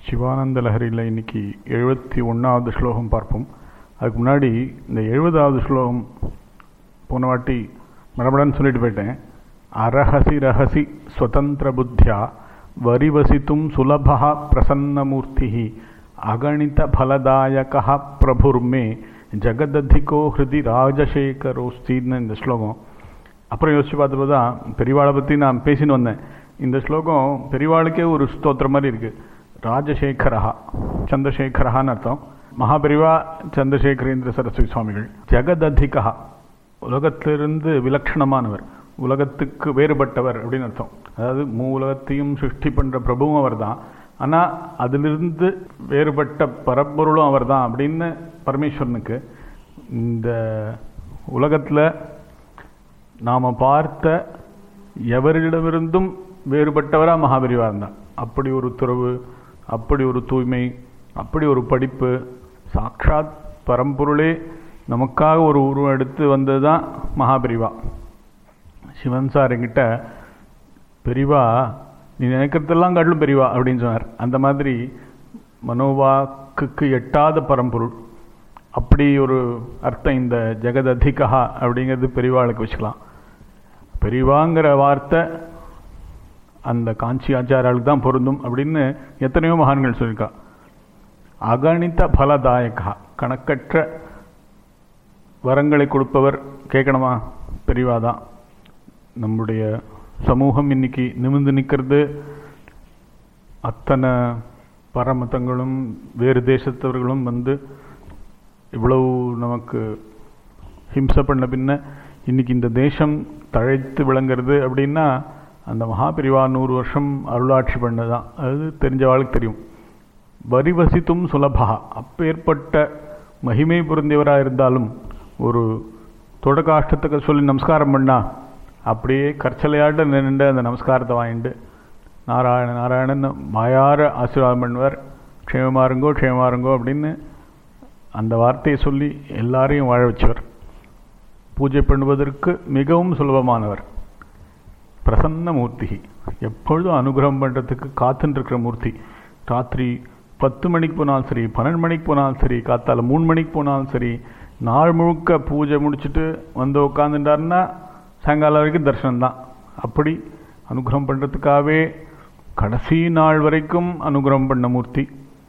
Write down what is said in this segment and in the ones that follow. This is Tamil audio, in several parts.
சிவானந்த லஹரியில் இன்னைக்கு எழுபத்தி ஒன்றாவது ஸ்லோகம் பார்ப்போம் அதுக்கு முன்னாடி இந்த எழுபதாவது ஸ்லோகம் போன வாட்டி மடமடன்னு சொல்லிட்டு போயிட்டேன் அரஹசி ரஹசி ஸ்வதந்திர புத்தியா வரிவசித்தும் சுலபா பிரசன்னமூர்த்தி அகணித பலதாயக பிரபுர்மே ஜெகததிகோ ஹிருதி ராஜசேகரோஸ்தின்னு இந்த ஸ்லோகம் அப்புறம் யோசிச்சு பார்த்தப்போ தான் பெரியவாளை பற்றி நான் பேசின்னு வந்தேன் இந்த ஸ்லோகம் பெரியவாளுக்கே ஒரு ஸ்தோத்திரம் மாதிரி இருக்கு ராஜசேகரஹா சந்திரசேகரஹான்னு அர்த்தம் மகாபெரிவா சந்திரசேகரேந்திர சரஸ்வதி சுவாமிகள் ஜெகததிகா உலகத்திலிருந்து விலட்சணமானவர் உலகத்துக்கு வேறுபட்டவர் அப்படின்னு அர்த்தம் அதாவது மூ உலகத்தையும் சிருஷ்டி பண்ணுற பிரபுவும் அவர் தான் ஆனால் அதிலிருந்து வேறுபட்ட பரப்பொருளும் அவர் தான் அப்படின்னு பரமேஸ்வரனுக்கு இந்த உலகத்தில் நாம் பார்த்த எவரிடமிருந்தும் வேறுபட்டவராக மகாபெரிவா இருந்தார் அப்படி ஒரு துறவு அப்படி ஒரு தூய்மை அப்படி ஒரு படிப்பு சாட்சாத் பரம்பொருளே நமக்காக ஒரு உருவம் எடுத்து வந்தது தான் மகாபெரிவா சிவன் சார் என்கிட்ட பெரிவா நீ நினைக்கிறதெல்லாம் காட்டிலும் பெரியவா அப்படின்னு சொன்னார் அந்த மாதிரி மனோவாக்குக்கு எட்டாத பரம்பொருள் அப்படி ஒரு அர்த்தம் இந்த ஜெகததிகா அப்படிங்கிறது பெரியவாளுக்கு வச்சுக்கலாம் பெரியவாங்கிற வார்த்தை அந்த காஞ்சி ஆச்சாராளுக்கு தான் பொருந்தும் அப்படின்னு எத்தனையோ மகான்கள் சொல்லியிருக்கா அகணித பலதாயகா கணக்கற்ற வரங்களை கொடுப்பவர் கேட்கணுமா பெரியவா தான் நம்முடைய சமூகம் இன்னைக்கு நிமிந்து நிற்கிறது அத்தனை பரமத்தங்களும் வேறு தேசத்தவர்களும் வந்து இவ்வளவு நமக்கு ஹிம்சை பண்ண பின்ன இன்னைக்கு இந்த தேசம் தழைத்து விளங்குறது அப்படின்னா அந்த மகாபிரிவா நூறு வருஷம் அருளாட்சி பண்ணதான் அது தெரிஞ்ச வாழ்க்கை தெரியும் வரிவசித்தும் சுலபா அப்பேற்பட்ட மகிமை பொருந்தியவராக இருந்தாலும் ஒரு தொடக்காஷ்டத்துக்கு சொல்லி நமஸ்காரம் பண்ணா அப்படியே கற்சலையாட்ட நின்று அந்த நமஸ்காரத்தை வாங்கிட்டு நாராயண நாராயணன் மாயார ஆசீர்வாதம் பண்ணுவார் க்ஷேமமாருங்கோ க்ஷேமமாருங்கோ அப்படின்னு அந்த வார்த்தையை சொல்லி எல்லாரையும் வாழ வச்சவர் பூஜை பண்ணுவதற்கு மிகவும் சுலபமானவர் பிரசன்ன மூர்த்தி எப்பொழுதும் அனுகிரகம் பண்ணுறதுக்கு காத்துருக்கிற மூர்த்தி ராத்திரி பத்து மணிக்கு போனாலும் சரி பன்னெண்டு மணிக்கு போனாலும் சரி காத்தால மூணு மணிக்கு போனாலும் சரி நாள் முழுக்க பூஜை முடிச்சுட்டு வந்து உட்காந்துட்டாருன்னா சாயங்காலம் வரைக்கும் தரிசனம் தான் அப்படி அனுகிரகம் பண்ணுறதுக்காகவே கடைசி நாள் வரைக்கும் அனுகிரகம் பண்ண மூர்த்தி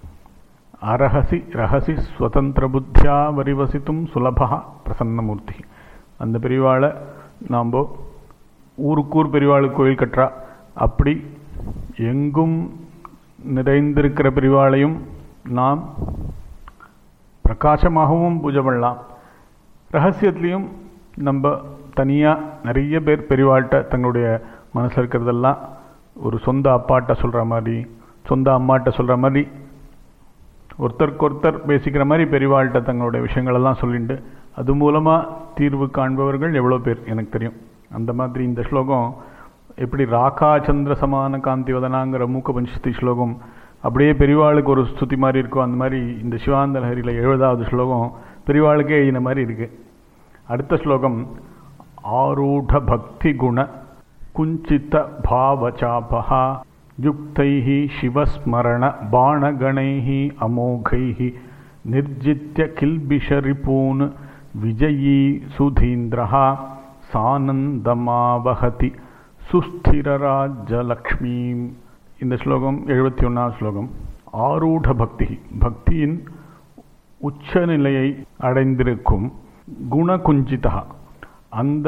அரஹசி ரகசி ஸ்வதந்திர புத்தியா வரிவசித்தும் சுலபா பிரசன்னமூர்த்தி அந்த பெரியவாளை நாம் ஊருக்கூர் பெரியவாளுக்கு கோயில் கட்டுறா அப்படி எங்கும் நிறைந்திருக்கிற பெரியவாளையும் நாம் பிரகாசமாகவும் பூஜை பண்ணலாம் ரகசியத்துலேயும் நம்ம தனியாக நிறைய பேர் பெரியவாள்கிட்ட தங்களுடைய மனசில் இருக்கிறதெல்லாம் ஒரு சொந்த அப்பாட்ட சொல்கிற மாதிரி சொந்த அம்மாட்ட சொல்கிற மாதிரி ஒருத்தருக்கு ஒருத்தர் பேசிக்கிற மாதிரி பெரியவாள்கிட்ட தங்களுடைய விஷயங்களெல்லாம் சொல்லிட்டு அது மூலமாக தீர்வு காண்பவர்கள் எவ்வளோ பேர் எனக்கு தெரியும் அந்த மாதிரி இந்த ஸ்லோகம் எப்படி ராகா சந்திர சமான காந்தி வதனாங்கிற மூக்க பஞ்சஸ்தி ஸ்லோகம் அப்படியே பெரியவாளுக்கு ஒரு ஸ்துதி மாதிரி இருக்கும் அந்த மாதிரி இந்த சிவானந்த லஹரியில் எழுபதாவது ஸ்லோகம் பெரியவாளுக்கே எழுதின மாதிரி இருக்கு அடுத்த ஸ்லோகம் ஆரூட பக்தி குண குஞ்சித பாவச்சாபா யுக்தைः शिवस्मरणबाणगणैः अमोघैः निर्जित्य किल्बिषरिपून् विजयी सुधीन्द्रः சானந்தமாவகதி சுஸ்திரராஜலக்ஷ்மீம் இந்த ஸ்லோகம் எழுபத்தி ஒன்றாவது ஸ்லோகம் ஆரூட பக்தி பக்தியின் உச்சநிலையை அடைந்திருக்கும் குணகுஞ்சிதா அந்த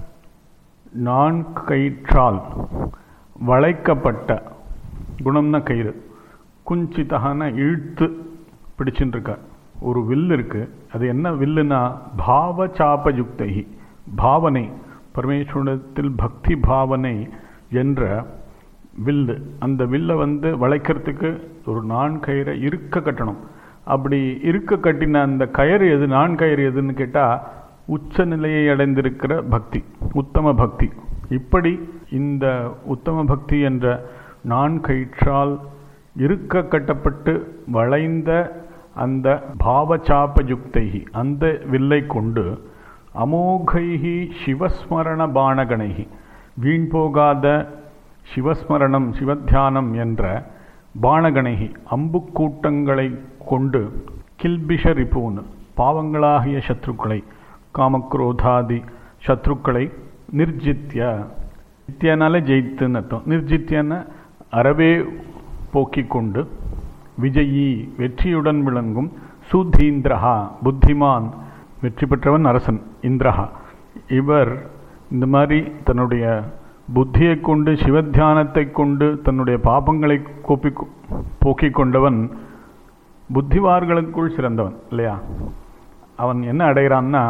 நான் கயிற்றால் வளைக்கப்பட்ட குணம்னா கயிறு குஞ்சிதகான இழுத்து பிடிச்சுட்டு இருக்கார் ஒரு வில் இருக்கு அது என்ன வில்லுனா பாவ சாப யுக்தகி பாவனை பரமேஸ்வரத்தில் பக்தி பாவனை என்ற வில்லு அந்த வில்லை வந்து வளைக்கிறதுக்கு ஒரு நான் கயிறை இருக்க கட்டணும் அப்படி இருக்க கட்டின அந்த கயிறு எது நான் கயிறு எதுன்னு கேட்டால் உச்ச நிலையை அடைந்திருக்கிற பக்தி உத்தம பக்தி இப்படி இந்த உத்தம பக்தி என்ற நான் கயிற்றால் இருக்க கட்டப்பட்டு வளைந்த அந்த பாவச்சாப யுக்தைகி அந்த வில்லை கொண்டு அமோகைகி சிவஸ்மரண பானகணைகி வீண் போகாத சிவஸ்மரணம் சிவத்தியானம் என்ற பாணகணைகி அம்பு கூட்டங்களை கொண்டு கில்பிஷ ரிபூன் பாவங்களாகிய சத்ருக்களை காமக்ரோதாதி சத்ருக்களை நிர்ஜித்ய நித்தியனால ஜெயித்துன்னு அர்த்தம் நிர்ஜித்யன அறவே போக்கிக் கொண்டு விஜயி வெற்றியுடன் விளங்கும் சுதீந்திரஹா புத்திமான் வெற்றி பெற்றவன் அரசன் இந்திரஹா இவர் இந்த மாதிரி தன்னுடைய புத்தியை கொண்டு சிவத்தியானத்தை கொண்டு தன்னுடைய பாபங்களை கோப்பி போக்கிக் கொண்டவன் புத்திவார்களுக்குள் சிறந்தவன் இல்லையா அவன் என்ன அடைகிறான்னா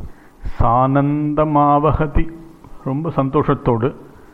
சானந்தமாவகதி ரொம்ப சந்தோஷத்தோடு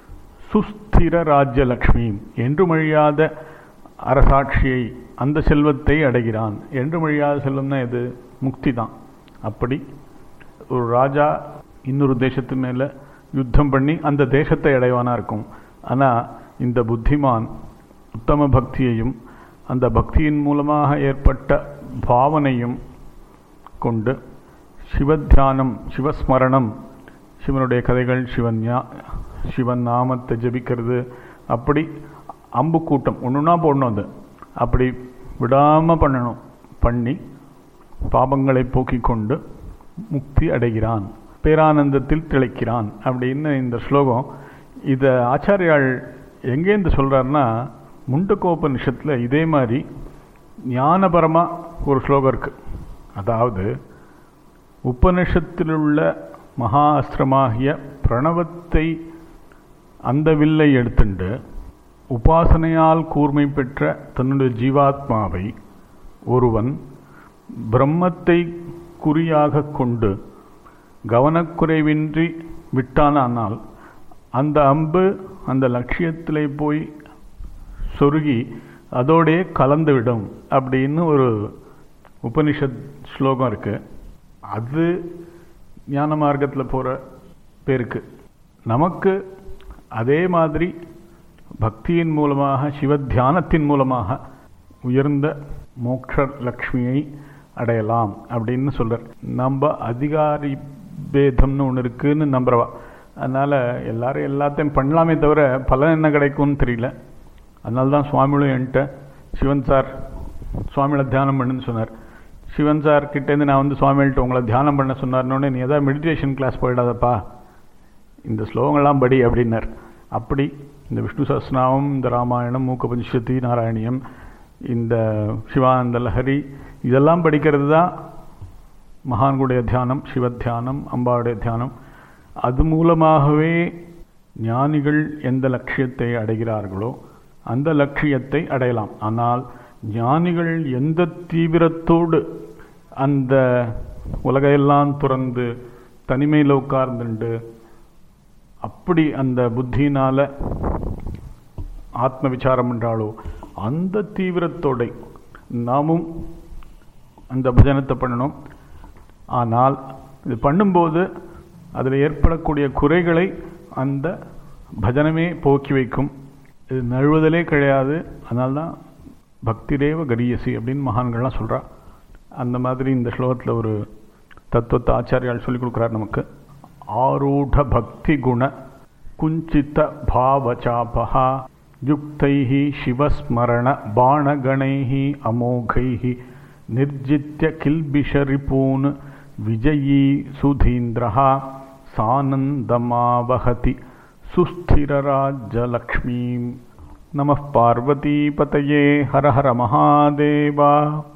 சுஸ்திர ராஜ்யலக்ஷ்மி என்றும் அழியாத அரசாட்சியை அந்த செல்வத்தை அடைகிறான் என்றும் அழியாத செல்வம்னா எது முக்தி தான் அப்படி ஒரு ராஜா இன்னொரு தேசத்து மேலே யுத்தம் பண்ணி அந்த தேசத்தை அடைவானா இருக்கும் ஆனால் இந்த புத்திமான் உத்தம பக்தியையும் அந்த பக்தியின் மூலமாக ஏற்பட்ட பாவனையும் கொண்டு சிவத்தியானம் சிவஸ்மரணம் சிவனுடைய கதைகள் சிவன் சிவன் நாமத்தை ஜபிக்கிறது அப்படி அம்பு கூட்டம் ஒன்றுனா போடணும் அது அப்படி விடாமல் பண்ணணும் பண்ணி பாபங்களை போக்கிக் கொண்டு முக்தி அடைகிறான் பேரானந்தத்தில் திளைக்கிறான் அப்படின்னு இந்த ஸ்லோகம் இதை ஆச்சாரியால் எங்கேருந்து சொல்கிறாருன்னா முண்டகோபனிஷத்தில் இதே மாதிரி ஞானபரமாக ஒரு ஸ்லோகம் இருக்குது அதாவது உபனிஷத்திலுள்ள மகா அஸ்திரமாகிய பிரணவத்தை அந்த வில்லை எடுத்துண்டு உபாசனையால் கூர்மை பெற்ற தன்னுடைய ஜீவாத்மாவை ஒருவன் பிரம்மத்தை குறியாக கொண்டு கவனக்குறைவின்றி விட்டானால் அந்த அம்பு அந்த லட்சியத்தில் போய் சொருகி அதோடே கலந்துவிடும் அப்படின்னு ஒரு உபனிஷத் ஸ்லோகம் இருக்கு அது ஞான மார்க்கத்தில் போகிற பேருக்கு நமக்கு அதே மாதிரி பக்தியின் மூலமாக சிவ தியானத்தின் மூலமாக உயர்ந்த மோக்ஷ லக்ஷ்மியை அடையலாம் அப்படின்னு சொல்கிறார் நம்ம அதிகாரி பேதம்னு ஒன்று இருக்குன்னு நம்புறவா அதனால் எல்லாரும் எல்லாத்தையும் பண்ணலாமே தவிர பலன் என்ன கிடைக்கும்னு தெரியல அதனால தான் சுவாமிகளும் என்கிட்ட சிவன் சார் சுவாமிகளை தியானம் பண்ணுன்னு சொன்னார் சிவன் சார் கிட்டேருந்து நான் வந்து சுவாமிகள்ட்ட உங்களை தியானம் பண்ண சொன்னார்னோடனே நீ எதாவது மெடிடேஷன் கிளாஸ் போயிடாதப்பா இந்த ஸ்லோகங்கள்லாம் படி அப்படின்னார் அப்படி இந்த விஷ்ணு சஹஸ்ரநாமம் இந்த ராமாயணம் மூக்க பஞ்சதி நாராயணியம் இந்த சிவானந்த லஹரி இதெல்லாம் படிக்கிறது தான் மகான்களுடைய தியானம் சிவ தியானம் அம்பாவுடைய தியானம் அது மூலமாகவே ஞானிகள் எந்த லட்சியத்தை அடைகிறார்களோ அந்த லட்சியத்தை அடையலாம் ஆனால் ஞானிகள் எந்த தீவிரத்தோடு அந்த உலகையெல்லாம் துறந்து தனிமையில் உட்கார்ந்துண்டு அப்படி அந்த புத்தினால ஆத்ம விசாரம் என்றாலோ அந்த தீவிரத்தோட நாமும் அந்த பஜனத்தை பண்ணணும் ஆனால் இது பண்ணும்போது அதில் ஏற்படக்கூடிய குறைகளை அந்த பஜனமே போக்கி வைக்கும் இது நழுவுதலே கிடையாது அதனால்தான் பக்திரேவ கரியசி அப்படின்னு மகான்கள்லாம் சொல்கிறா அந்த மாதிரி இந்த ஸ்லோகத்தில் ஒரு தத்துவத்தை ஆச்சாரியால் சொல்லிக் கொடுக்குறார் நமக்கு ஆரூட பக்தி குண குஞ்சித பாவச்சாபா யுக்தைः शिवस्मरण बाणगणैः अमोघैः निर्जित्य किल्बिषरिपून् विजयी सुधीन्द्रः सानन्दमावहति सुस्थिरराज्यलक्ष्मीं नमः पार्वतीपतये हर हर महादेवा